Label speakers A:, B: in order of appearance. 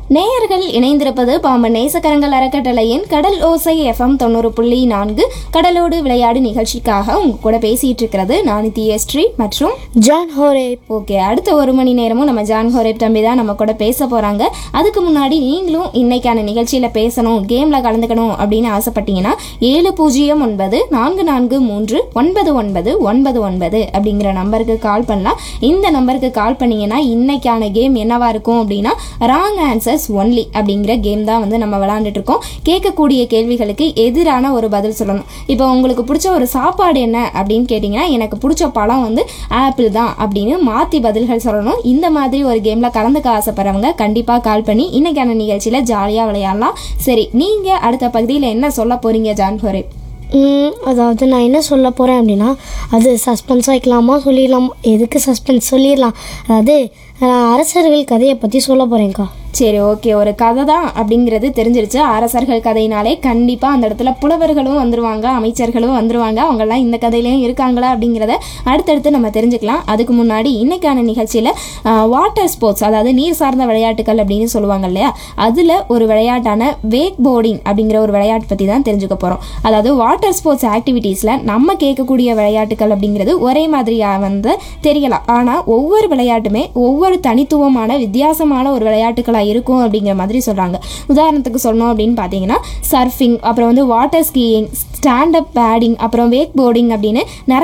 A: நேயர்கள் இணைந்திருப்பது பாம்பன் நேசக்கரங்கள் அறக்கட்டளையின் கடல் ஓசை எஃப்எம் தொண்ணூறு புள்ளி நான்கு கடலோடு விளையாடு நிகழ்ச்சிக்காக உங்க கூட பேசிட்டு இருக்கிறது நான் தியஸ்ரீ மற்றும்
B: ஜான் ஹோரேப்
A: ஓகே அடுத்த ஒரு மணி நேரமும் நம்ம ஜான் ஹோரேப் தம்பி தான் நம்ம கூட பேச போறாங்க அதுக்கு முன்னாடி நீங்களும் இன்னைக்கான நிகழ்ச்சியில பேசணும் கேம்ல கலந்துக்கணும் அப்படின்னு ஆசைப்பட்டீங்கன்னா ஏழு பூஜ்ஜியம் ஒன்பது நான்கு நான்கு மூன்று ஒன்பது ஒன்பது ஒன்பது ஒன்பது அப்படிங்கிற நம்பருக்கு கால் பண்ணலாம் இந்த நம்பருக்கு கால் பண்ணீங்கன்னா இன்னைக்கான கேம் என்னவா இருக்கும் அப்படின்னா ராங் ஆன்சர்ஸ் ஒன்லி அப்படிங்கிற கேம் தான் வந்து நம்ம விளையாண்டுட்டு இருக்கோம் கேட்கக்கூடிய கேள்விகளுக்கு எதிரான ஒரு பதில் சொல்லணும் இப்போ உங்களுக்கு பிடிச்ச ஒரு சாப்பாடு என்ன அப்படின்னு கேட்டிங்கன்னா எனக்கு பிடிச்ச பழம் வந்து ஆப்பிள் தான் அப்படின்னு மாற்றி பதில்கள் சொல்லணும் இந்த மாதிரி ஒரு கேமில் கலந்துக்க ஆசைப்படுறவங்க கண்டிப்பாக கால் பண்ணி இன்னைக்கான நிகழ்ச்சியில் ஜாலியாக விளையாடலாம் சரி நீங்கள் அடுத்த பகுதியில் என்ன சொல்ல போறீங்க ஜான் ஹோரே
B: ம், அதாவது நான் என்ன சொல்ல போகிறேன் அப்படின்னா அது சஸ்பென்ஸ் வைக்கலாமா சொல்லிடலாம் எதுக்கு சஸ்பென்ஸ் சொல்லிடலாம் அதாவது நான் அரசர்கள் கதையை பற்றி சொல்ல போகிறேன்க்கா
A: சரி ஓகே ஒரு கதை தான் அப்படிங்கிறது தெரிஞ்சிருச்சு அரசர்கள் கதையினாலே கண்டிப்பாக அந்த இடத்துல புலவர்களும் வந்துருவாங்க அமைச்சர்களும் வந்துருவாங்க அவங்கெல்லாம் இந்த கதையிலையும் இருக்காங்களா அப்படிங்கிறத அடுத்தடுத்து நம்ம தெரிஞ்சுக்கலாம் அதுக்கு முன்னாடி இன்னைக்கான நிகழ்ச்சியில் வாட்டர் ஸ்போர்ட்ஸ் அதாவது நீர் சார்ந்த விளையாட்டுகள் அப்படின்னு சொல்லுவாங்க இல்லையா அதில் ஒரு விளையாட்டான வேக் போர்டிங் அப்படிங்கிற ஒரு விளையாட்டு பற்றி தான் தெரிஞ்சுக்க போகிறோம் அதாவது வாட்டர் ஸ்போர்ட்ஸ் ஆக்டிவிட்டீஸில் நம்ம கேட்கக்கூடிய விளையாட்டுகள் அப்படிங்கிறது ஒரே மாதிரியாக வந்து தெரியலாம் ஆனால் ஒவ்வொரு விளையாட்டுமே ஒவ்வொரு தனித்துவமான வித்தியாசமான ஒரு விளையாட்டுகளாக இருக்கும் அப்படிங்கிற மாதிரி சொல்கிறாங்க உதாரணத்துக்கு சொல்லணும் அப்படின்னு பார்த்தீங்கன்னா சர்ஃபிங் அப்புறம் வந்து water skiing stand up paddling அப்புறம் வேக் போர்டிங் அப்படின்னு நிறைய